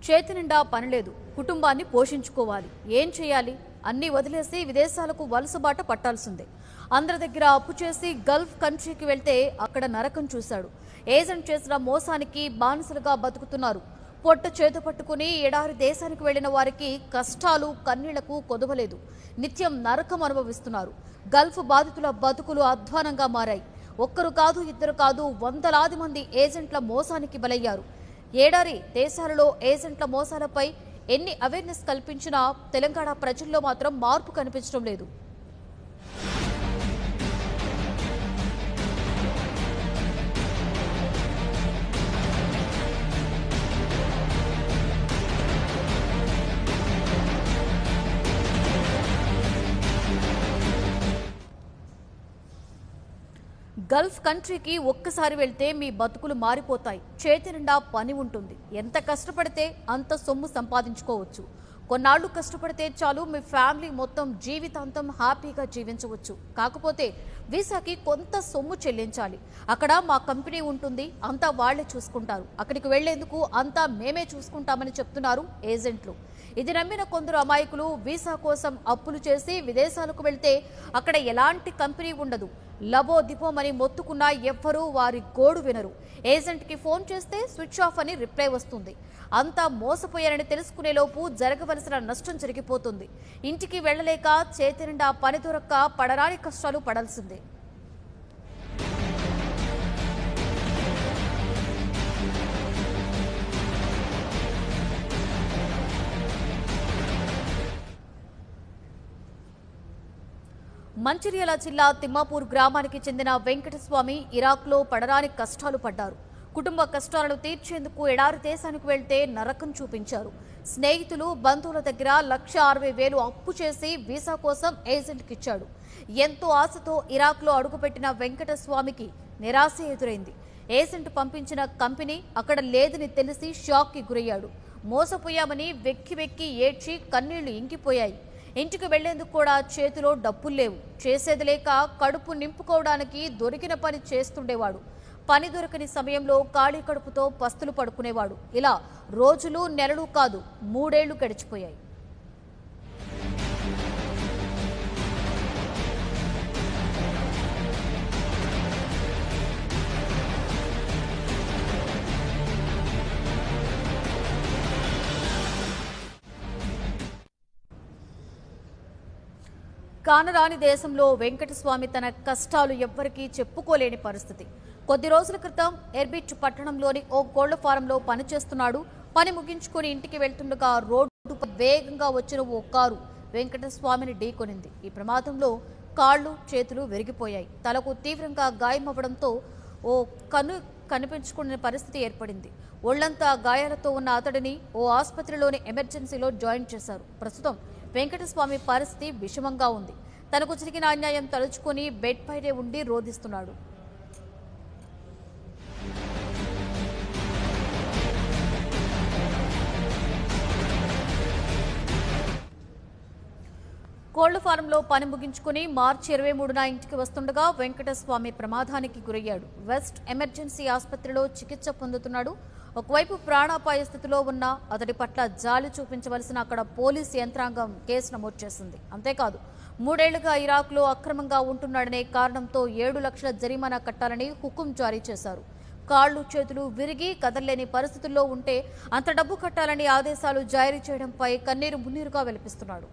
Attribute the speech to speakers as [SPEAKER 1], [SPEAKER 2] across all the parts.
[SPEAKER 1] చేతి నిండా పనిలేదు కుటుంబాన్ని పోషించుకోవాలి ఏం చేయాలి అన్నీ వదిలేసి విదేశాలకు వలసబాట పట్టాల్సిందే అందరి దగ్గర అప్పు చేసి గల్ఫ్ కంట్రీకి వెళ్తే అక్కడ నరకం చూశాడు ఏజెంట్ చేసిన మోసానికి బానిసలుగా బతుకుతున్నారు పొట్ట చేతు పట్టుకుని ఎడారి దేశానికి వెళ్లిన వారికి కష్టాలు కన్నీళ్లకు కొదవలేదు నిత్యం నరకం అనుభవిస్తున్నారు గల్ఫ్ బాధితుల బతుకులు అధ్వానంగా మారాయి ఒక్కరు కాదు ఇద్దరు కాదు వందలాది మంది ఏజెంట్ల మోసానికి బలయ్యారు ఏడారి దేశాలలో ఏజెంట్ల మోసాలపై ఎన్ని అవేర్నెస్ కల్పించినా తెలంగాణ ప్రజల్లో మాత్రం మార్పు కనిపించడం లేదు గల్ఫ్ కంట్రీకి ఒక్కసారి వెళ్తే మీ బతుకులు మారిపోతాయి చేతి నిండా పని ఉంటుంది ఎంత కష్టపడితే అంత సొమ్ము సంపాదించుకోవచ్చు కొన్నాళ్ళు కష్టపడితే చాలు మీ ఫ్యామిలీ మొత్తం జీవితాంతం హ్యాపీగా జీవించవచ్చు కాకపోతే వీసాకి కొంత సొమ్ము చెల్లించాలి అక్కడ మా కంపెనీ ఉంటుంది అంతా వాళ్లే చూసుకుంటారు అక్కడికి వెళ్లేందుకు అంతా మేమే చూసుకుంటామని చెప్తున్నారు ఏజెంట్లు ఇది నమ్మిన కొందరు అమాయకులు వీసా కోసం అప్పులు చేసి విదేశాలకు వెళ్తే అక్కడ ఎలాంటి కంపెనీ ఉండదు లబో దిపోమని మొత్తుకున్నా ఎవ్వరూ వారి గోడు వినరు ఏజెంట్కి ఫోన్ చేస్తే స్విచ్ ఆఫ్ అని రిప్లై వస్తుంది అంతా మోసపోయారని తెలుసుకునేలోపు జరగవలసిన నష్టం జరిగిపోతుంది ఇంటికి వెళ్ళలేక చేతి నిండా పని దొరక్క పడరాని కష్టాలు పడాల్సిందే మంచిర్యాల జిల్లా తిమ్మాపూర్ గ్రామానికి చెందిన వెంకటస్వామి ఇరాక్లో పడరాని కష్టాలు పడ్డారు కుటుంబ కష్టాలను తీర్చేందుకు ఎడారి దేశానికి వెళ్తే నరకం చూపించారు స్నేహితులు బంధువుల దగ్గర లక్ష అరవై వేలు అప్పు చేసి వీసా కోసం ఏజెంట్కి ఇచ్చాడు ఎంతో ఆశతో ఇరాక్లో అడుగుపెట్టిన వెంకటస్వామికి నిరాశ ఎదురైంది ఏజెంట్ పంపించిన కంపెనీ అక్కడ లేదని తెలిసి షాక్కి గురయ్యాడు మోసపోయామని వెక్కి వెక్కి ఏడ్చి కన్నీళ్లు ఇంకిపోయాయి ఇంటికి వెళ్లేందుకు కూడా చేతిలో డబ్బులు లేవు చేసేది లేక కడుపు నింపుకోవడానికి దొరికిన పని చేస్తుండేవాడు పని దొరకని సమయంలో ఖాళీ కడుపుతో పస్తులు పడుకునేవాడు ఇలా రోజులు నెలలు కాదు మూడేళ్లు గడిచిపోయాయి కానరాని దేశంలో వెంకటస్వామి తన కష్టాలు ఎవ్వరికీ చెప్పుకోలేని పరిస్థితి కొద్ది రోజుల క్రితం ఎర్బిచ్ పట్టణంలోని ఓ కోళ్ల ఫారంలో పనిచేస్తున్నాడు పని ముగించుకొని ఇంటికి వెళ్తుండగా రోడ్డుపై వేగంగా వచ్చిన ఓ కారు వెంకటస్వామిని ఢీకొనింది ఈ ప్రమాదంలో కాళ్ళు చేతులు విరిగిపోయాయి తలకు తీవ్రంగా గాయమవ్వడంతో ఓ కను కనిపించుకునే పరిస్థితి ఏర్పడింది ఒళ్లంతా గాయాలతో ఉన్న అతడిని ఓ ఆసుపత్రిలోని ఎమర్జెన్సీలో జాయిన్ చేశారు ప్రస్తుతం వెంకటస్వామి పరిస్థితి విషమంగా ఉంది తనకు జరిగిన అన్యాయం తలుచుకొని బెడ్ పైనే ఉండి రోధిస్తున్నాడు కోళ్ల ఫారంలో పని ముగించుకుని మార్చి ఇరవై మూడున ఇంటికి వస్తుండగా వెంకటస్వామి ప్రమాదానికి గురయ్యాడు వెస్ట్ ఎమర్జెన్సీ ఆసుపత్రిలో చికిత్స పొందుతున్నాడు ఒకవైపు ప్రాణాపాయ స్థితిలో ఉన్న అతడి పట్ల జాలి చూపించవలసిన అక్కడ పోలీస్ యంత్రాంగం కేసు నమోదు చేసింది అంతేకాదు మూడేళ్లుగా ఇరాక్లో అక్రమంగా ఉంటున్నాడనే కారణంతో ఏడు లక్షల జరిమానా కట్టాలని హుకుం జారీ చేశారు కాళ్ళు చేతులు విరిగి కదలలేని పరిస్థితుల్లో ఉంటే అంత డబ్బు కట్టాలని ఆదేశాలు జారీ చేయడంపై కన్నీరు మున్నీరుగా వెలిపిస్తున్నాడు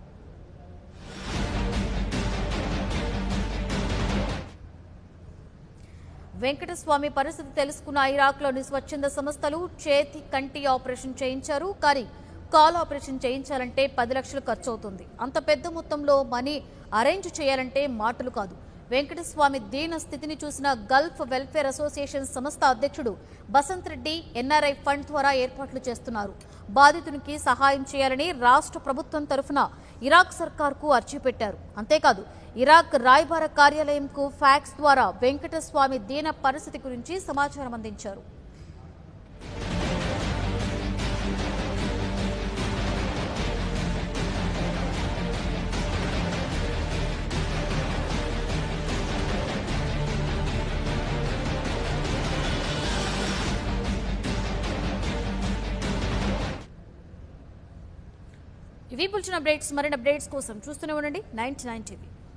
[SPEAKER 1] వెంకటస్వామి పరిస్థితి తెలుసుకున్న ఇరాక్లోని స్వచ్ఛంద సంస్థలు చేతి కంటి ఆపరేషన్ చేయించారు కానీ కాల్ ఆపరేషన్ చేయించాలంటే పది లక్షలు ఖర్చు అవుతుంది అంత పెద్ద మొత్తంలో మనీ అరేంజ్ చేయాలంటే మాటలు కాదు వెంకటస్వామి దీన స్థితిని చూసిన గల్ఫ్ వెల్ఫేర్ అసోసియేషన్ సంస్థ అధ్యక్షుడు బసంత్ రెడ్డి ఎన్ఆర్ఐ ఫండ్ ద్వారా ఏర్పాట్లు చేస్తున్నారు బాధితునికి సహాయం చేయాలని రాష్ట్ర ప్రభుత్వం తరఫున ఇరాక్ సర్కార్కు అర్జీ పెట్టారు అంతేకాదు ఇరాక్ రాయబార కార్యాలయంకు ఫ్యాక్స్ ద్వారా వెంకటస్వామి దీన పరిస్థితి గురించి సమాచారం అందించారు ఇవి పులిచిన అప్డేట్స్ మరిన్ని అప్డేట్స్ కోసం చూస్తూనే ఉండండి నైన్టీ నైన్ టీవీ